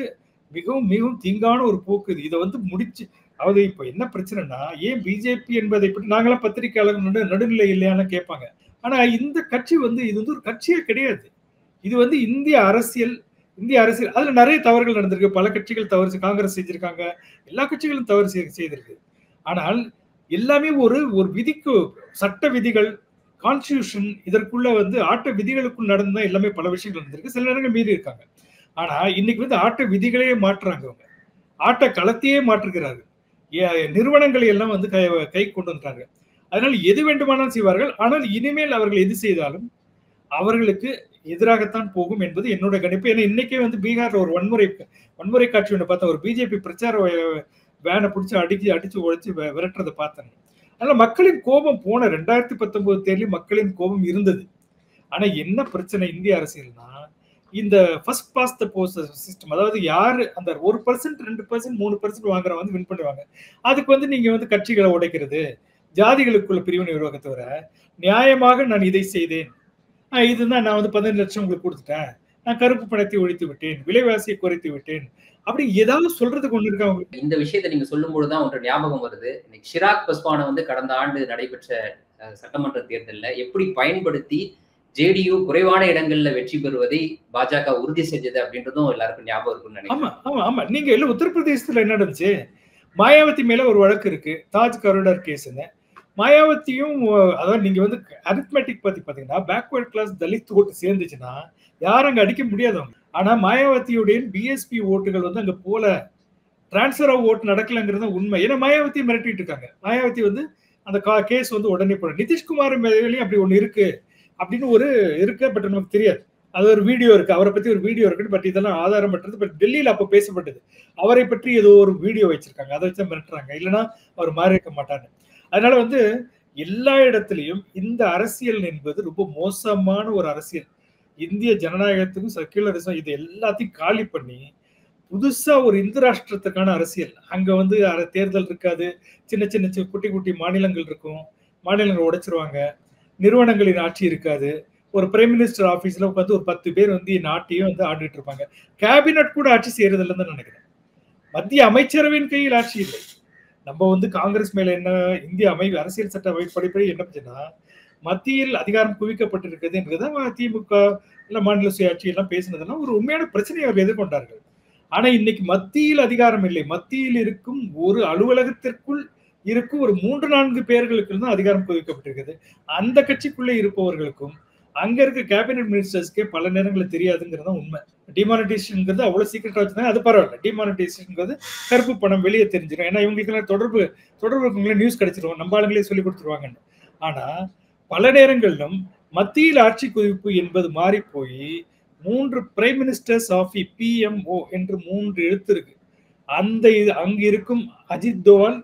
மிகவும் மிகவும் தீங்கான ஒரு போக்கு இது இதை வந்து முடிச்சு அதாவது இப்போ என்ன பிரச்சனைனா ஏன் பிஜேபி என்பதை பற்றி நாங்களாம் பத்திரிகையாளர் நடு நடுநிலை இல்லையான்னு கேட்பாங்க ஆனா இந்த கட்சி வந்து இது வந்து ஒரு கட்சியே கிடையாது இது வந்து இந்திய அரசியல் இந்திய அரசியல் அதுல நிறைய தவறுகள் நடந்திருக்கு பல கட்சிகள் தவறு காங்கிரஸ் செஞ்சிருக்காங்க எல்லா கட்சிகளும் தவறு செய்திருக்கு ஆனால் எல்லாமே ஒரு ஒரு விதிக்கு சட்ட விதிகள் கான்ஸ்டியூஷன் இதற்குள்ள வந்து ஆட்ட விதிகளுக்குள் நடந்தா எல்லாமே பல விஷயங்கள் நடந்திருக்கு சில நேரங்கள் மீறி இருக்காங்க ஆனா இன்னைக்கு வந்து ஆட்ட விதிகளையே மாற்றுறாங்க அவங்க ஆட்ட களத்தையே மாற்றுகிறார்கள் நிறுவனங்களை எல்லாம் வந்து கை கை கொண்டு வந்துட்டாங்க அதனால எது வேண்டுமானாலும் செய்வார்கள் ஆனால் இனிமேல் அவர்கள் எது செய்தாலும் அவர்களுக்கு எதிராகத்தான் போகும் என்பது என்னோட கணிப்பு ஏன்னா இன்னைக்கே வந்து பீகார்ல ஒரு வன்முறை வன்முறை காட்சி ஒன்று பார்த்தேன் ஒரு பிஜேபி பிரச்சார வேனை பிடிச்சி அடிச்சு அடிச்சு உழைச்சு விரட்டுறதை பார்த்தேன் அதனால மக்களின் கோபம் போன ரெண்டாயிரத்தி பத்தொன்பது தேர்தலில் மக்களின் கோபம் இருந்தது ஆனா என்ன பிரச்சனை இந்திய அரசியல்னா இந்த first past the post system அதாவது யாரு அந்த ஒரு பர்சன்ட் ரெண்டு பர்சன்ட் மூணு பர்சன்ட் வாங்குற வந்து வின் பண்ணுவாங்க அதுக்கு வந்து நீங்க வந்து கட்சிகளை உடைக்கிறது ஜாதிகளுக்குள்ள பிரிவினை உருவாக்க தவிர நியாயமாக நான் இதை செய்தேன் இதுதான் நான் வந்து பதினஞ்சு லட்சம் உங்களுக்கு கொடுத்துட்டேன் நான் கருப்பு பணத்தை ஒழித்து விட்டேன் விலைவாசியை குறைத்து விட்டேன் அப்படி ஏதாவது சொல்றதுக்கு ஒண்ணு இருக்கா உங்களுக்கு இந்த விஷயத்தை நீங்க சொல்லும் தான் ஒன்று ஞாபகம் வருது இன்னைக்கு ஷிராக் பஸ்வானை வந்து கடந்த ஆண்டு நடைபெற்ற சட்டமன்ற தேர்தலில் எப்படி பயன்படுத்தி ஜேடியு குறைவான இடங்கள்ல வெற்றி பெறுவதை பாஜக உறுதி செஞ்சது அப்படின்றதும் எல்லாருக்கும் ஞாபகம் இருக்கும்னு நினைக்கிறேன் ஆமா ஆமா ஆமா நீங்க இல்ல உத்தரப்பிரதேசத்துல என்ன நடந்துச்சு மாயாவதி மேல ஒரு வழக்கு இருக்கு தாஜ் கரோடர் கேஸ்ன்னு மாயாவதியும் அதாவது நீங்க வந்து அரித்மெட்டிக் பத்தி பாத்தீங்கன்னா பேக்வர்ட் கிளாஸ் தலித் ஓட்டு சேர்ந்துச்சுன்னா யாரும் அங்க அடிக்க முடியாதவங்க ஆனா மாயாவதியுடைய பிஎஸ்பி ஓட்டுகள் வந்து அங்க போல டிரான்ஸ்பர் ஆஃப் ஓட்டு நடக்கலங்கிறது உண்மை ஏன்னா மாயாவதி மிரட்டிட்டு இருக்காங்க மாயாவதி வந்து அந்த கேஸ் வந்து உடனே போட நிதிஷ்குமார் மேலேயும் அப்படி ஒண்ணு இருக்கு அப்படின்னு ஒரு இருக்கு பட் நமக்கு தெரியாது அது ஒரு வீடியோ இருக்கு அவரை பத்தி ஒரு வீடியோ இருக்கு பட் இதெல்லாம் ஆதாரம் பண்றது பட் டெல்லியில அப்போ பேசப்பட்டது அவரை பற்றி ஏதோ ஒரு வீடியோ வச்சிருக்காங்க அதை வச்சு மிரட்டுறாங்க இல்லைன்னா அவர் மாறி இருக்க மாட்டாரு அதனால வந்து எல்லா இடத்துலையும் இந்த அரசியல் என்பது ரொம்ப மோசமான ஒரு அரசியல் இந்திய ஜனநாயகத்துக்கும் செக்யூலரிசம் இது எல்லாத்தையும் காலி பண்ணி புதுசா ஒரு இந்து ராஷ்டிரத்துக்கான அரசியல் அங்க வந்து தேர்தல் இருக்காது சின்ன சின்ன குட்டி குட்டி மாநிலங்கள் இருக்கும் மாநிலங்கள் உடைச்சிருவாங்க நிறுவனங்களின் ஆட்சி இருக்காது ஒரு பிரைம் மினிஸ்டர் ஆபீஸ்ல உட்காந்து ஒரு பத்து பேர் வந்து நாட்டையும் வந்து ஆடிட்டு இருப்பாங்க கேபினட் கூட ஆட்சி செய்யறது இல்லைன்னு நினைக்கிறேன் மத்திய அமைச்சரவையின் கையில் ஆட்சி இல்லை நம்ம வந்து காங்கிரஸ் மேல என்ன இந்திய அமை அரசியல் சட்ட அமைப்படிப்படி என்ன பிரச்சனை மத்தியில் அதிகாரம் குவிக்கப்பட்டிருக்குதுன்றது திமுக இல்ல மாநில சுயாட்சி எல்லாம் பேசினதெல்லாம் ஒரு உண்மையான பிரச்சனையை அவர் எதிர்கொண்டார்கள் ஆனா இன்னைக்கு மத்தியில் அதிகாரம் இல்லை மத்தியில் இருக்கும் ஒரு அலுவலகத்திற்குள் இருக்கும் ஒரு மூன்று நான்கு பேர்களுக்கு தான் அதிகாரம் குவிக்கப்பட்டிருக்குது அந்த கட்சிக்குள்ளே இருப்பவர்களுக்கும் அங்க இருக்க கேபினட் மினிஸ்டர்ஸ்க்கே பல நேரங்களில் தெரியாதுங்கிறது தான் உண்மை டிமானிட்டேஷன்ங்கிறது அவ்வளவு சீக்கிரட்டா வச்சுருந்தாங்க அது பரவாயில்ல டிமானிட்டேஷன்ங்கிறது கருப்பு பணம் வெளியே தெரிஞ்சிடும் ஏன்னா இவங்களுக்கு தொடர்பு தொடர்பு இருக்கவங்களே நியூஸ் கிடைச்சிருவோம் நம்ம ஆளுங்களே சொல்லி கொடுத்துருவாங்கன்னு ஆனா பல நேரங்களிலும் மத்தியில் ஆட்சி குவிப்பு என்பது மாறி போய் மூன்று பிரைம் மினிஸ்டர்ஸ் ஆஃப் பிஎம்ஓ என்று மூன்று எழுத்து இருக்கு அந்த இது அங்க இருக்கும் அஜித் தோவல்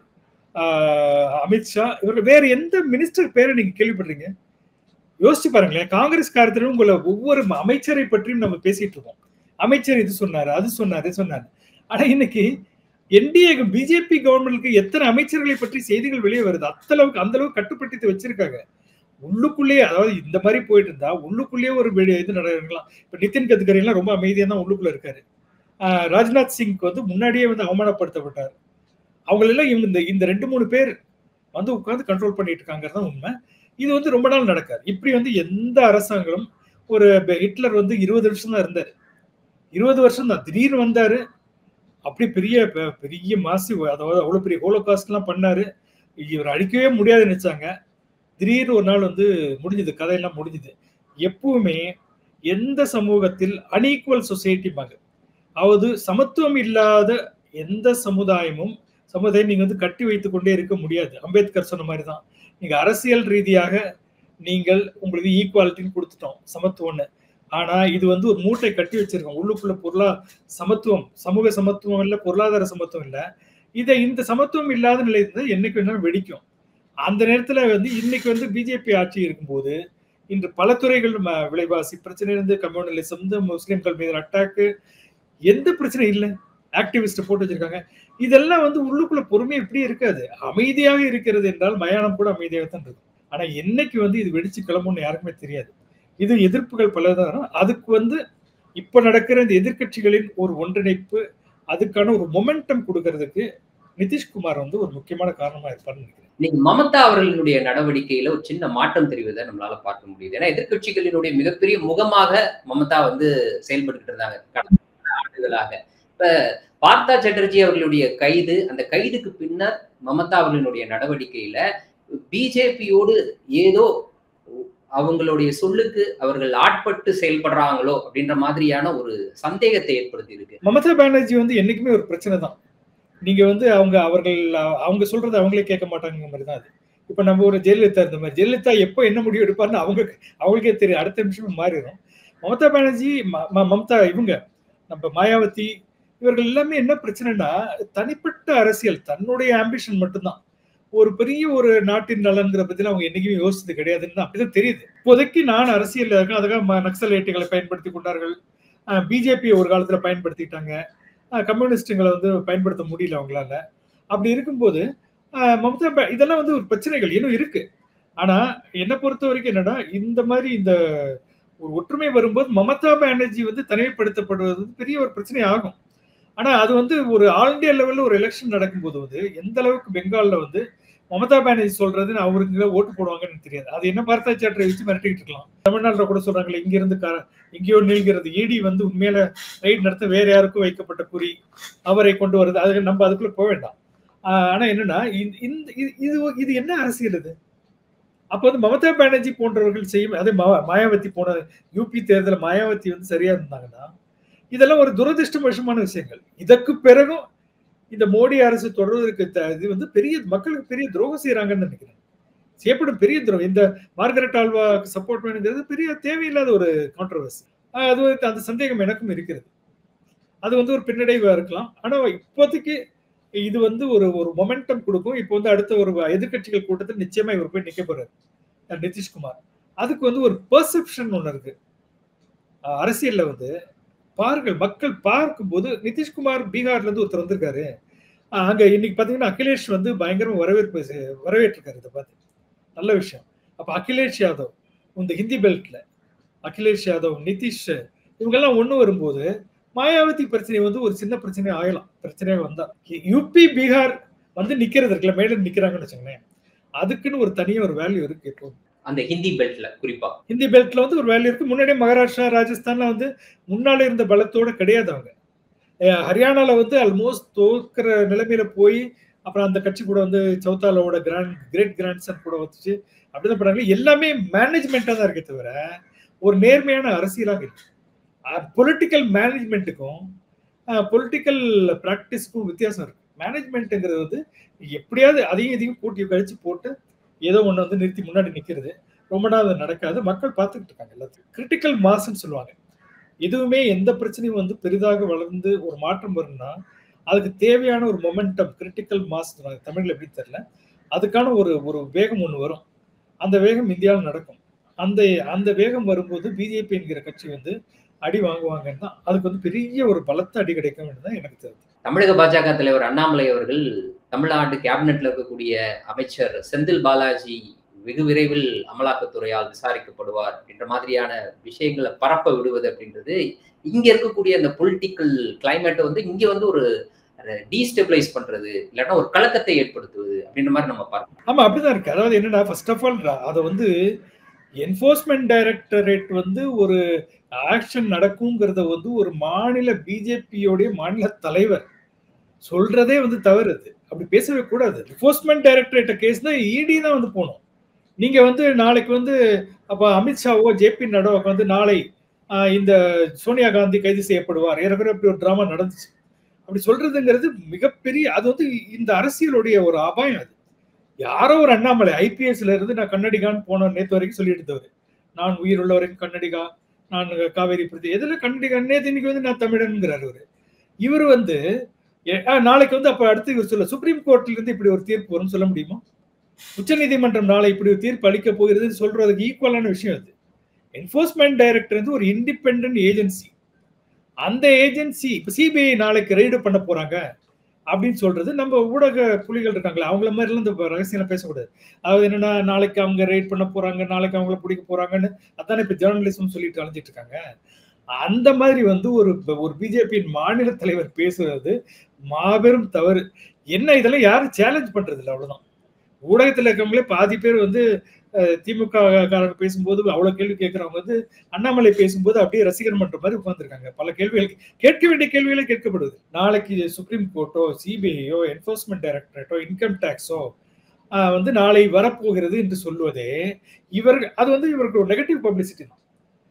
அமித்ஷா இவர்கள் வேற எந்த மினிஸ்டர் பேரை நீங்க கேள்விப்படுறீங்க யோசிச்சு பாருங்களேன் காங்கிரஸ் காலத்திலும் உங்களை ஒவ்வொரு அமைச்சரை பற்றியும் நம்ம பேசிட்டு இருக்கோம் அமைச்சர் இது சொன்னாரு அது சொன்னாரு சொன்னாரு ஆனா இன்னைக்கு என்டிஏ பிஜேபி கவர்மெண்ட்டுக்கு எத்தனை அமைச்சர்களை பற்றி செய்திகள் வெளியே வருது அந்த அளவுக்கு அந்த அளவுக்கு கட்டுப்படுத்தி வச்சிருக்காங்க உள்ளுக்குள்ளேயே அதாவது இந்த மாதிரி போயிட்டு இருந்தா உள்ளுக்குள்ளேயே ஒரு இது நடக்கலாம் இப்ப நிதின் கட்கரி எல்லாம் ரொம்ப அமைதியா தான் உள்ளுக்குள்ள இருக்காரு ராஜ்நாத் சிங்க்கு வந்து முன்னாடியே வந்து அவமானப்படுத்தப்பட்டார் அவங்களெல்லாம் இவங்க இந்த இந்த ரெண்டு மூணு பேர் வந்து உட்காந்து கண்ட்ரோல் பண்ணிட்டு இருக்காங்கிறது தான் உண்மை இது வந்து ரொம்ப நாள் நடக்காது இப்படி வந்து எந்த அரசாங்கம் ஒரு ஹிட்லர் வந்து இருபது வருஷம் தான் இருந்தாரு இருபது வருஷம் தான் திடீர்னு வந்தாரு அப்படி பெரிய பெரிய மாசி அதாவது அவ்வளவு பெரிய ஹோலோகாஸ்ட் எல்லாம் பண்ணாரு இவர் அழிக்கவே முடியாதுன்னு நினைச்சாங்க திடீர்னு ஒரு நாள் வந்து முடிஞ்சது கதையெல்லாம் முடிஞ்சுது எப்பவுமே எந்த சமூகத்தில் அன்ஈக்குவல் சொசைட்டிப்பாங்க அதாவது சமத்துவம் இல்லாத எந்த சமுதாயமும் சமுதாயம் நீங்க வந்து கட்டி வைத்துக் கொண்டே இருக்க முடியாது அம்பேத்கர் சொன்ன மாதிரி தான் நீங்க அரசியல் ரீதியாக நீங்கள் உங்களுக்கு ஈக்குவாலிட்டின்னு கொடுத்துட்டோம் சமத்துவம்னு ஆனா இது வந்து ஒரு மூட்டை கட்டி வச்சிருக்கோம் உள்ளுக்குள்ள பொருளா சமத்துவம் சமூக சமத்துவம் இல்லை பொருளாதார சமத்துவம் இல்லை இதை இந்த சமத்துவம் இல்லாத நிலை இருந்தால் என்னைக்கு வேணாலும் வெடிக்கும் அந்த நேரத்துல வந்து இன்னைக்கு வந்து பிஜேபி ஆட்சி இருக்கும்போது இன்று பல துறைகள் விலைவாசி பிரச்சனை இருந்து கம்யூனலிசம் இந்த முஸ்லிம்கள் மீது அட்டாக்கு எந்த பிரச்சனை இல்லை ஆக்டிவிஸ்ட் போட்டு வச்சிருக்காங்க இதெல்லாம் வந்து உள்ளுக்குள்ள பொறுமை எப்படி இருக்காது அமைதியாக இருக்கிறது என்றால் மயானம் கூட அமைதியாக தான் இருக்கும் ஆனா என்னைக்கு வந்து இது வெடிச்சு கிளம்பும்னு யாருக்குமே தெரியாது இது எதிர்ப்புகள் பலதான் அதுக்கு வந்து இப்ப நடக்கிற இந்த எதிர்கட்சிகளின் ஒரு ஒன்றிணைப்பு அதுக்கான ஒரு மொமெண்டம் கொடுக்கறதுக்கு நிதிஷ்குமார் வந்து ஒரு முக்கியமான காரணமா இருப்பார்னு நினைக்கிறேன் நீங்க மமதா அவர்களினுடைய நடவடிக்கையில ஒரு சின்ன மாற்றம் தெரிவதை நம்மளால பார்க்க முடியுது ஏன்னா எதிர்கட்சிகளினுடைய மிகப்பெரிய முகமாக மமதா வந்து செயல்பட்டு இருந்தாங்க கடந்த ஆண்டுகளாக இப்ப பார்த்தா சட்டர்ஜி அவர்களுடைய கைது அந்த கைதுக்கு பின்னர் மமதா அவர்களினுடைய நடவடிக்கையில பிஜேபியோடு ஏதோ அவங்களுடைய சொல்லுக்கு அவர்கள் ஆட்பட்டு செயல்படுறாங்களோ அப்படின்ற மாதிரியான ஒரு சந்தேகத்தை ஏற்படுத்தி இருக்கு மமதா பானர்ஜி வந்து என்னைக்குமே ஒரு பிரச்சனை தான் நீங்க வந்து அவங்க அவர்கள் அவங்க சொல்றது அவங்களே கேட்க மாட்டாங்க மாதிரி தான் அது இப்ப நம்ம ஒரு ஜெயலலிதா இருந்த மாதிரி ஜெயலலிதா எப்போ என்ன முடிவு எடுப்பாருன்னு அவங்க அவங்களுக்கே தெரியும் அடுத்த நிமிஷமே மாறிடும் மமதா பானர்ஜி மமதா இவங்க நம்ம மாயாவதி இவர்கள் எல்லாமே என்ன பிரச்சனைனா தனிப்பட்ட அரசியல் தன்னுடைய ஆம்பிஷன் மட்டும்தான் ஒரு பெரிய ஒரு நாட்டின் நலன்கிற பத்தி அவங்க என்னைக்குமே யோசிச்சது கிடையாதுன்னு அப்படிதான் தெரியுது இப்போதைக்கு நான் அரசியல் இருக்கேன் அதுக்காக நக்சலைட்டுகளை பயன்படுத்தி கொண்டார்கள் பிஜேபி ஒரு காலத்துல பயன்படுத்திட்டாங்க கம்யூனிஸ்டுங்களை வந்து பயன்படுத்த முடியல அவங்களால அப்படி இருக்கும்போது மமதா இதெல்லாம் வந்து ஒரு பிரச்சனைகள் இன்னும் இருக்கு ஆனா என்னை பொறுத்த வரைக்கும் என்னன்னா இந்த மாதிரி இந்த ஒரு ஒற்றுமை வரும்போது மமதா பானர்ஜி வந்து தனிமைப்படுத்தப்படுவது பெரிய ஒரு பிரச்சனை ஆகும் ஆனா அது வந்து ஒரு ஆல் இண்டியா லெவல்ல ஒரு எலெக்ஷன் நடக்கும்போது வந்து எந்த அளவுக்கு பெங்கால்ல வந்து மமதா பானர்ஜி சொல்றதுன்னு அவருக்கு ஓட்டு போடுவாங்கன்னு தெரியாது அது என்ன பார்த்தா சாட்டரை வச்சு மிரட்டிக்கிட்டு இருக்கலாம் தமிழ்நாட்டில் கூட சொல்றாங்களே இங்க இருந்து எங்கேயோ நீங்கிறது இடி வந்து உண்மையில ரைட் நடத்த வேற யாருக்கும் வைக்கப்பட்ட குறி அவரை கொண்டு வருது அது நம்ம அதுக்குள்ள போக வேண்டாம் ஆனா என்னன்னா இந்த இது இது என்ன அரசியல் இது அப்போ வந்து மமதா பானர்ஜி போன்றவர்கள் செய்யும் அதே மாயாவதி போன யூபி தேர்தலில் மாயாவதி வந்து சரியா இருந்தாங்கன்னா இதெல்லாம் ஒரு துரதிருஷ்டவசமான விஷயங்கள் இதற்கு பிறகும் இந்த மோடி அரசு தொடர்வதற்கு இது வந்து பெரிய மக்களுக்கு பெரிய துரோகம் செய்யறாங்கன்னு நினைக்கிறேன் செய்யப்படும் பெரிய துரோகம் இந்த மார்கரெட் ஆல்வா சப்போர்ட் வேணுங்கிறது பெரிய தேவையில்லாத ஒரு கான்ட்ரவர்சி அது அந்த சந்தேகம் எனக்கும் இருக்கிறது அது வந்து ஒரு பின்னடைவா இருக்கலாம் ஆனா இப்போதைக்கு இது வந்து ஒரு ஒரு மொமெண்டம் கொடுக்கும் இப்போ வந்து அடுத்த ஒரு எதிர்கட்சிகள் கூட்டத்தில் நிச்சயமா இவர் போய் நிக்க போறாரு நிதிஷ்குமார் அதுக்கு வந்து ஒரு பெர்செப்ஷன் ஒன்று இருக்கு அரசியல்ல வந்து பாருங்கள் மக்கள் பார்க்கும்போது நிதிஷ்குமார் பீகார்ல இருந்து ஒருத்தர் வந்திருக்காரு அங்க இன்னைக்கு பாத்தீங்கன்னா அகிலேஷ் வந்து பயங்கரமா வரவேற்பு வரவேற்றிருக்காரு இதை பார்த்து நல்ல விஷயம் அப்ப அகிலேஷ் யாதவ் இந்த ஹிந்தி பெல்ட்ல அகிலேஷ் யாதவ் நிதிஷ் இவங்கெல்லாம் ஒண்ணு வரும்போது மாயாவதி பிரச்சனை வந்து ஒரு சின்ன பிரச்சனை ஆகலாம் பிரச்சனையாக வந்தா யூபி பீகார் வந்து நிக்கிறது இருக்குல்ல மேல நிக்கிறாங்கன்னு வச்சுக்கோங்களேன் அதுக்குன்னு ஒரு தனியா ஒரு வேல்யூ இருக்கு இப்போ அந்த ஹிந்தி பெல்ட்ல குறிப்பா ஹிந்தி பெல்ட்ல வந்து ஒரு வேல்யூ இருக்கு முன்னாடியே மகாராஷ்டிரா ராஜஸ்தான்ல வந்து முன்னால இருந்த பலத்தோட கிடையாது அவங்க ஹரியானால வந்து ஆல்மோஸ்ட் தோக்குற நிலைமையில போய் அப்புறம் அந்த கட்சி கூட வந்து சௌத்தாலோட கிராண்ட் கிரேட் கிராண்ட் சன் கூட வச்சு அப்படிதான் பண்ணாங்க எல்லாமே மேனேஜ்மெண்டா தான் இருக்கே தவிர ஒரு நேர்மையான அரசியலாக இருக்கு பொலிட்டிக்கல் மேனேஜ்மெண்ட்டுக்கும் பொலிட்டிக்கல் ப்ராக்டிஸ்க்கும் வித்தியாசம் இருக்கு மேனேஜ்மெண்ட்டுங்கிறது வந்து எப்படியாவது அதையும் இதையும் கூட்டி கழிச்சு போட்டு ஏதோ ஒன்று வந்து நிறுத்தி முன்னாடி நிற்கிறது ரொம்ப நாள் அது நடக்காது மக்கள் பார்த்துக்கிட்டு இருக்காங்க எல்லாத்தையும் கிரிட்டிக்கல் மாஸ்ன்னு சொல்லுவாங்க எதுவுமே எந்த பிரச்சனையும் வந்து பெரிதாக வளர்ந்து ஒரு மாற்றம் வரும்னா அதுக்கு தேவையான ஒரு மொமெண்டம் கிரிட்டிக்கல் மாஸ் தமிழ்ல எப்படி தெரியல அதுக்கான ஒரு ஒரு வேகம் ஒன்று வரும் அந்த வேகம் இந்தியாவில் நடக்கும் அந்த அந்த வேகம் வரும்போது பிஜேபி என்கிற கட்சி வந்து அடி வாங்குவாங்கன்னா அதுக்கு வந்து பெரிய ஒரு பலத்த அடி கிடைக்கும் தான் எனக்கு தெரியுது தமிழக பாஜக தலைவர் அண்ணாமலை அவர்கள் தமிழ்நாடு கேபினெட்ல இருக்கக்கூடிய அமைச்சர் செந்தில் பாலாஜி வெகு விரைவில் அமலாக்கத்துறையால் விசாரிக்கப்படுவார் அப்படின்ற மாதிரியான விஷயங்களை பரப்ப விடுவது அப்படின்றது இங்க இருக்கக்கூடிய அந்த பொலிட்டிக்கல் கிளைமேட்டை வந்து இங்க வந்து ஒரு டீஸ்டெபிளைஸ் பண்றது இல்லைன்னா ஒரு கலக்கத்தை ஏற்படுத்துவது அப்படின்ற மாதிரி நம்ம பார்க்கணும் ஆமா அப்படிதான் இருக்கு அதாவது என்னன்னா ஃபர்ஸ்ட் ஆஃப் ஆல் அதை வந்து என்போர்ஸ்மெண்ட் டைரக்டரேட் வந்து ஒரு ஆக்ஷன் நடக்குங்கிறத வந்து ஒரு மாநில பிஜேபியோடைய மாநில தலைவர் சொல்றதே வந்து தவறு அது அப்படி பேசவே கூடாது என்போர்ஸ்மெண்ட் டைரக்டரேட் கேஸ் தான் இடி தான் வந்து போகணும் நீங்க வந்து நாளைக்கு வந்து அப்ப அமித்ஷாவோ ஜேபி நட்டோவுக்கு வந்து நாளை இந்த சோனியா காந்தி கைது செய்யப்படுவார் ஏற்கனவே அப்படி ஒரு டிராமா நடந்துச்சு அப்படி சொல்றதுங்கிறது மிகப்பெரிய அது வந்து இந்த அரசியலுடைய ஒரு அபாயம் அது யாரோ ஒரு அண்ணாமலை ஐபிஎஸ்ல இருந்து நான் கன்னடிகான்னு போன நேற்று வரைக்கும் சொல்லிட்டு இருந்தவர் நான் உயிர் உள்ள வரைக்கும் கன்னடிகா நான் காவேரி பிரதி எதுல கன்னடிகா நேற்று இன்னைக்கு வந்து நான் தமிழன்கிறார் அவரு இவர் வந்து நாளைக்கு வந்து அப்ப அடுத்து இவர் சொல்ல சுப்ரீம் கோர்ட்ல இருந்து இப்படி ஒரு தீர்ப்பு வரும்னு சொல்ல முடியுமா உச்ச நீதிமன்றம் நாளை இப்படி ஒரு தீர்ப்பு அளிக்க போகிறது சொல்றதுக்கு ஈக்குவலான விஷயம் அது என்போர்ஸ்மெண்ட் டைரக்டர் வந்து ஒரு இண்டிபெண்ட் ஏஜென்சி அந்த ஏஜென்சி இப்ப சிபிஐ நாளைக்கு ரெய்டு பண்ண போறாங்க அப்படின்னு சொல்றது நம்ம ஊடக புலிகள் இருக்காங்களே அவங்கள மாதிரிலாம் இந்த ரகசியம் பேசக்கூடாது அதாவது என்னன்னா நாளைக்கு அவங்க ரெய்ட் பண்ண போறாங்க நாளைக்கு அவங்கள பிடிக்க போறாங்கன்னு அதானே இப்ப ஜேர்னலிசம் சொல்லிட்டு அலைஞ்சிட்டு இருக்காங்க அந்த மாதிரி வந்து ஒரு ஒரு பிஜேபியின் மாநில தலைவர் பேசுறது மாபெரும் தவறு என்ன இதெல்லாம் யாரும் சேலஞ்ச் பண்றது இல்லை அவ்வளவுதான் ஊடகத்தில் இருக்கவங்களே பாதி பேர் வந்து திமுக காரங்க பேசும்போது அவ்வளவு கேள்வி கேட்கறவங்க வந்து அண்ணாமலை பேசும்போது அப்படியே ரசிகர் மன்ற மாதிரி உட்காந்துருக்காங்க பல கேள்விகள் கேட்க வேண்டிய கேள்விகளே கேட்கப்படுது நாளைக்கு சுப்ரீம் கோர்ட்டோ சிபிஐயோ என்போர்ஸ்மெண்ட் டைரக்டரேட்டோ இன்கம் டேக்ஸோ வந்து நாளை வரப்போகிறது என்று சொல்வதே இவர்கள் அது வந்து இவருக்கு ஒரு நெகட்டிவ் பப்ளிசிட்டி தான்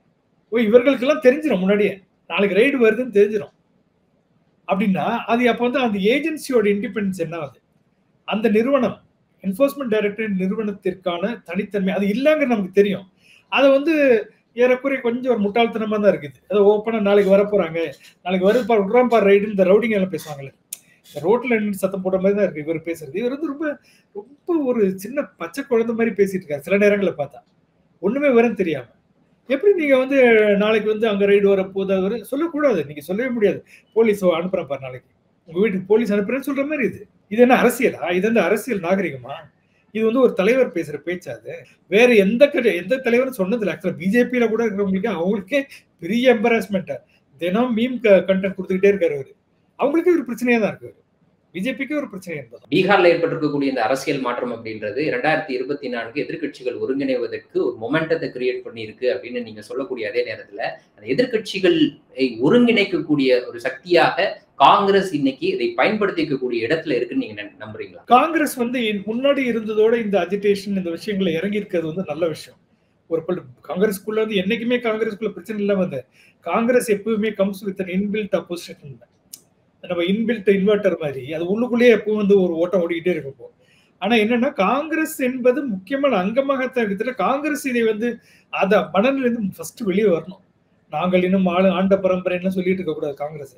ஓ இவர்களுக்கெல்லாம் தெரிஞ்சிடும் முன்னாடியே நாளைக்கு ரைடு வருதுன்னு தெரிஞ்சிடும் அப்படின்னா அது அப்போ வந்து அந்த ஏஜென்சியோட இண்டிபெண்டன்ஸ் என்ன ஆகுது அந்த நிறுவனம் என்போர்ஸ்மெண்ட் டைரக்டரேட் நிறுவனத்திற்கான தனித்தன்மை அது இல்லைங்க நமக்கு தெரியும் அதை வந்து ஏறக்குறைய கொஞ்சம் ஒரு முட்டாள்தனமா தான் இருக்குது அதை ஓப்பனா நாளைக்கு வர போறாங்க நாளைக்கு வரும் பார் விட்றாம் பார் ரைடு இந்த ரவுடிங் எல்லாம் பேசுவாங்கல்ல இந்த ரோட்ல நின்று சத்தம் போடுற மாதிரி தான் இருக்கு இவர் பேசுறது இவர் வந்து ரொம்ப ரொம்ப ஒரு சின்ன பச்சை குழந்தை மாதிரி பேசிட்டு இருக்காரு சில நேரங்களில் பார்த்தா ஒண்ணுமே விவரம் தெரியாம எப்படி நீங்க வந்து நாளைக்கு வந்து அங்க ரைடு வர போது அவர் சொல்லக்கூடாது நீங்க சொல்லவே முடியாது போலீஸ் அனுப்புறேன் பாரு நாளைக்கு உங்க வீட்டுக்கு போலீஸ் அனுப்புறேன்னு சொல்ற மாதிரி இது இது என்ன அரசியலா இது வந்து அரசியல் நாகரிகமா இது வந்து ஒரு தலைவர் பேசுற பேச்சா அது வேற எந்த எந்த தலைவரும் சொன்னதில்ல ஆக்சுவலா பிஜேபியில கூட இருக்கிறவங்களுக்கு அவங்களுக்கே பெரிய எம்பராஸ்மெண்ட் தினம் மீம் கண்டென்ட் கொடுத்துக்கிட்டே இருக்காரு அவரு அவங்களுக்கே ஒரு பிரச்சனையா தான் இருக்கு பிஜேபிக்கு ஒரு பிரச்சனை என்பது பீகார்ல ஏற்பட்டிருக்கக்கூடிய இந்த அரசியல் மாற்றம் அப்படின்றது இரண்டாயிரத்தி இருபத்தி நான்கு எதிர்கட்சிகள் ஒருங்கிணைவதற்கு ஒரு மொமெண்டத்தை கிரியேட் பண்ணியிருக்கு அப்படின்னு நீங்க சொல்லக்கூடிய அதே நேரத்துல அந்த எதிர்கட்சிகள் ஒருங்கிணைக்கக்கூடிய ஒரு சக்தியாக காங்கிரஸ் இன்னைக்கு இதை பயன்படுத்திக்கக்கூடிய இடத்துல இருக்குன்னு நீங்க நம்புறீங்களா காங்கிரஸ் வந்து முன்னாடி இருந்ததோட இந்த அஜிடேஷன் இந்த விஷயங்களை இறங்கி இருக்கிறது வந்து நல்ல விஷயம் ஒரு காங்கிரஸ்குள்ள வந்து என்னைக்குமே காங்கிரஸ்குள்ள பிரச்சனை இல்லாம வந்து காங்கிரஸ் எப்பவுமே கம்ஸ் வித் இன்பில்ட் அப்போசிஷன் நம்ம இன்பில்ட் இன்வெர்டர் மாதிரி அது உள்ளுக்குள்ளேயே எப்பவும் வந்து ஒரு ஓட்டம் ஓடிக்கிட்டே இருக்கும் ஆனா என்னன்னா காங்கிரஸ் என்பது முக்கியமான அங்கமாகத்தான் இருக்கிறதுல காங்கிரஸ் இதை வந்து அத மனநிலிருந்து ஃபர்ஸ்ட் வெளியே வரணும் நாங்கள் இன்னும் ஆளு ஆண்ட பரம்பரைன்னு சொல்லிட்டு இருக்க கூடாது காங்கிரஸ்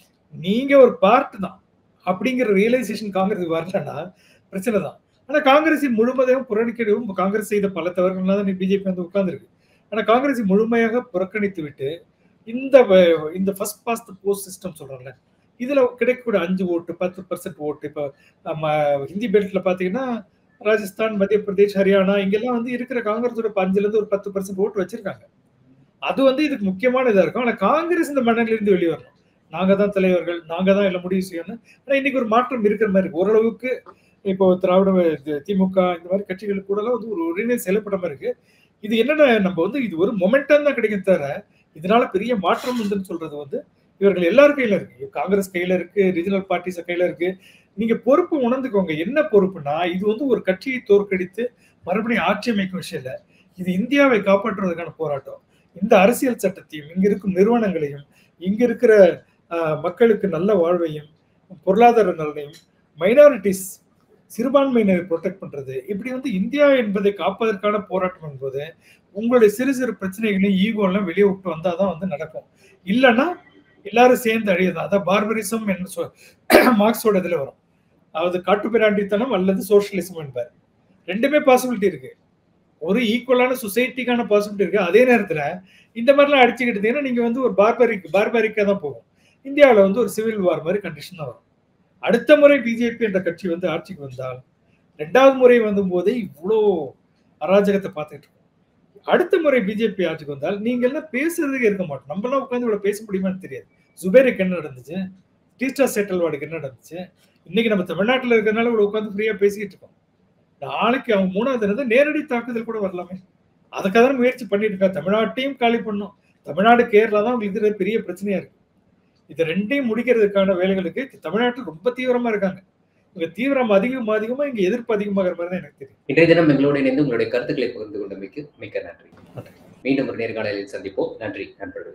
நீங்க ஒரு பார்ட் தான் அப்படிங்கிற ரியலைசேஷன் காங்கிரஸ் வரலன்னா பிரச்சனை தான் ஆனா காங்கிரஸை முழுமதையும் புறக்கணிக்கவும் காங்கிரஸ் செய்த பல தவறுகள்லாம் தான் பிஜேபி வந்து உட்கார்ந்துருக்கு ஆனா காங்கிரஸை முழுமையாக புறக்கணித்து விட்டு இந்த இந்த ஃபர்ஸ்ட் பாஸ்ட் போஸ்ட் சிஸ்டம் சொல்றோம்ல இதுல கிடைக்கக்கூடிய அஞ்சு ஓட்டு பத்து பர்சன்ட் ஓட்டு இப்போ நம்ம ஹிந்தி பெல்ட்ல பாத்தீங்கன்னா ராஜஸ்தான் மத்திய பிரதேஷ் ஹரியானா இங்கெல்லாம் வந்து இருக்கிற காங்கிரஸோட அஞ்சுல இருந்து ஒரு பத்து பர்சன்ட் ஓட்டு வச்சிருக்காங்க அது வந்து இதுக்கு முக்கியமான இதா இருக்கும் ஆனா காங்கிரஸ் இந்த மனநிலிருந்து வெளியே வரணும் நாங்க தான் தலைவர்கள் நாங்க தான் எல்லாம் முடிவு செய்யணும் ஆனா இன்னைக்கு ஒரு மாற்றம் இருக்கிற மாதிரி இருக்கு ஓரளவுக்கு இப்போ திராவிட திமுக இந்த மாதிரி கட்சிகள் கூட எல்லாம் வந்து ஒரு ஒருங்கிணை செயல்பட மாதிரி இருக்கு இது என்னன்னா நம்ம வந்து இது ஒரு மொமெண்டம் தான் கிடைக்கும் தவிர இதனால பெரிய மாற்றம் வந்துன்னு சொல்றது வந்து இவர்கள் எல்லாரும் கையில இருக்கு காங்கிரஸ் கையில இருக்கு ரீஜனல் பார்ட்டிஸ் கையில இருக்கு நீங்க பொறுப்பு உணர்ந்துக்கோங்க என்ன பொறுப்புனா இது வந்து ஒரு கட்சியை தோற்கடித்து மறுபடியும் ஆட்சி அமைக்கும் விஷயம் இல்ல இது இந்தியாவை காப்பாற்றுவதற்கான போராட்டம் இந்த அரசியல் சட்டத்தையும் இங்க இருக்கும் நிறுவனங்களையும் இங்க இருக்கிற மக்களுக்கு நல்ல வாழ்வையும் பொருளாதார நலனையும் மைனாரிட்டிஸ் சிறுபான்மையினரை ப்ரொடெக்ட் பண்றது இப்படி வந்து இந்தியா என்பதை காப்பதற்கான போராட்டம் என்பது உங்களுடைய சிறு சிறு பிரச்சனைகளையும் ஈகோ எல்லாம் வெளியே விட்டு வந்தாதான் வந்து நடக்கும் இல்லைன்னா எல்லாரும் சேர்ந்து அழியதான் அதான் பார்பரிசம் என்று சொல் மார்க்ஸோட இதுல வரும் அதாவது காட்டுப்பிராண்டித்தனம் அல்லது சோசியலிசம் என்பார் ரெண்டுமே பாசிபிலிட்டி இருக்கு ஒரு ஈக்குவலான சொசைட்டிக்கான பாசிபிலிட்டி இருக்கு அதே நேரத்துல இந்த மாதிரிலாம் அடிச்சுக்கிட்டீங்கன்னா நீங்க வந்து ஒரு பார்பரிக் பார்பரிக்கா தான் போகும் இந்தியாவில் வந்து ஒரு சிவில் வார் மாதிரி கண்டிஷன் தான் வரும் அடுத்த முறை பிஜேபி என்ற கட்சி வந்து ஆட்சிக்கு வந்தால் ரெண்டாவது முறை வந்த போதே இவ்வளோ அராஜகத்தை பார்த்துட்டு இருக்கோம் அடுத்த முறை பிஜேபி ஆட்சிக்கு வந்தால் நீங்க எல்லாம் பேசுறதுக்கு இருக்க மாட்டோம் நம்ம எல்லாம் உட்காந்து இவ்வளவு பேச முடியுமான்னு தெரியாது ஜுபேருக்கு என்ன நடந்துச்சு டீஸ்டா செட்டல்வாடுக்கு என்ன நடந்துச்சு இன்னைக்கு நம்ம தமிழ்நாட்டில் இருக்கிறதுனால இவ்வளவு உட்காந்து ஃப்ரீயா பேசிக்கிட்டு இருக்கோம் நாளைக்கு அவங்க மூணாவது தினம் நேரடி தாக்குதல் கூட வரலாமே அதுக்காக தான் முயற்சி பண்ணிட்டு இருக்கா தமிழ்நாட்டையும் காலி பண்ணும் தமிழ்நாடு கேரளா தான் உங்களுக்கு பெரிய பிரச்சனையா இருக்கு இது ரெண்டையும் முடிக்கிறதுக்கான வேலைகளுக்கு தமிழ்நாட்டில் ரொம்ப தீவிரமா இருக்காங்க இங்க தீவிரம் அதிகம் அதிகமா இங்க எதிர்ப்பு அதிகமாகிற மாதிரி தான் எனக்கு தெரியும் இன்றைய தினம் எங்களோடு இணைந்து உங்களுடைய கருத்துக்களை பகிர்ந்து கொண்டமைக்கு மிக்க நன்றி மீண்டும் ஒரு நேர்காணலில் சந்திப்போம் நன்றி நண்பர்கள்